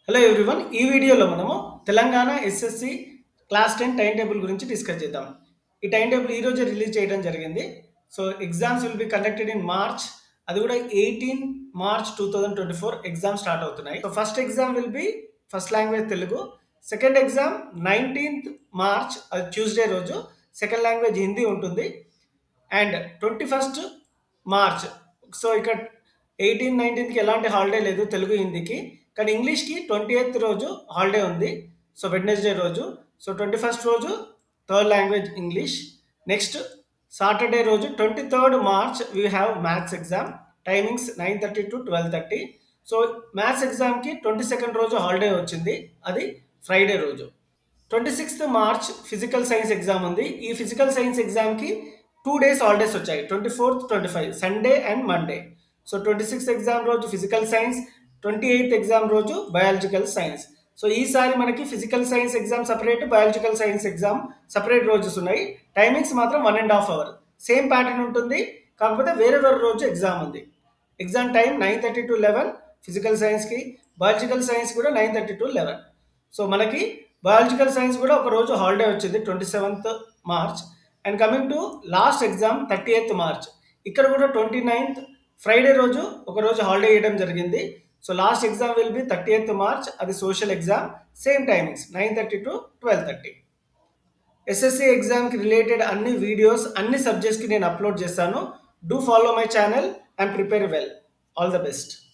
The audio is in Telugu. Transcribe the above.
హలో ఎవ్రీవన్ ఈ వీడియోలో మనము Telangana SSC class ten time table గురించి డిస్కస్ చేద్దాం ఈ టైం టేబుల్ ఈ రోజే రిలీజ్ చేయడం జరిగింది so exams will be conducted in March అది కూడా eighteen March two thousand twenty four exam start అవుతున్నాయి so first exam will be first language Telugu second exam nineteenth March అది ట్యూస్డే రోజు సెకండ్ లాంగ్వేజ్ హిందీ ఉంటుంది and twenty first March so ఇక్కడ ఎయిటీన్ నైన్టీన్త్కి ఎలాంటి హాలిడే లేదు తెలుగు హిందీకి కానీ ఇంగ్లీష్కి ట్వంటీ ఎయిత్ రోజు హాలిడే ఉంది సో వెడ్నెస్డే రోజు సో ట్వంటీ ఫస్ట్ రోజు third language English next Saturday రోజు twenty third March we have maths exam timings nine thirty to twelve thirty so maths ఎగ్జామ్కి ట్వంటీ సెకండ్ రోజు హాలిడే వచ్చింది అది ఫ్రైడే రోజు twenty sixth March physical science exam ఉంది ఈ ఫిజికల్ సైన్స్ ఎగ్జామ్కి టూ డేస్ హాలిడేస్ వచ్చాయి twenty fourth twenty five Sunday and Monday so twenty sixth exam రోజు physical science twenty eighth exam రోజు బయాలజికల్ సైన్స్ సో ఈసారి మనకి physical science exam separate biological science exam separate రోజెస్ ఉన్నాయి టైమింగ్స్ మాత్రం one and half hour same pattern ఉంటుంది కాకపోతే వేరే వేరే రోజు ఎగ్జామ్ ఉంది exam time nine thirty to eleven physical సైన్స్కి బయాలజికల్ సైన్స్ కూడా nine thirty to eleven so మనకి బయాలజికల్ సైన్స్ కూడా ఒక రోజు హాలిడే వచ్చింది twenty seventh March and coming to last exam thirty eighth March ఇక్కడ కూడా ట్వంటీ నైన్త్ ఫ్రైడే రోజు ఒక రోజు హాలిడే ఇవ్వడం జరిగింది so last exam will be thirty eighth March అది social exam same timings nine thirty to twelve thirty SSC ఎగ్జామ్కి రిలేటెడ్ అన్ని వీడియోస్ అన్ని సబ్జెక్ట్స్కి నేను అప్లోడ్ చేస్తాను do follow my channel and prepare well all the best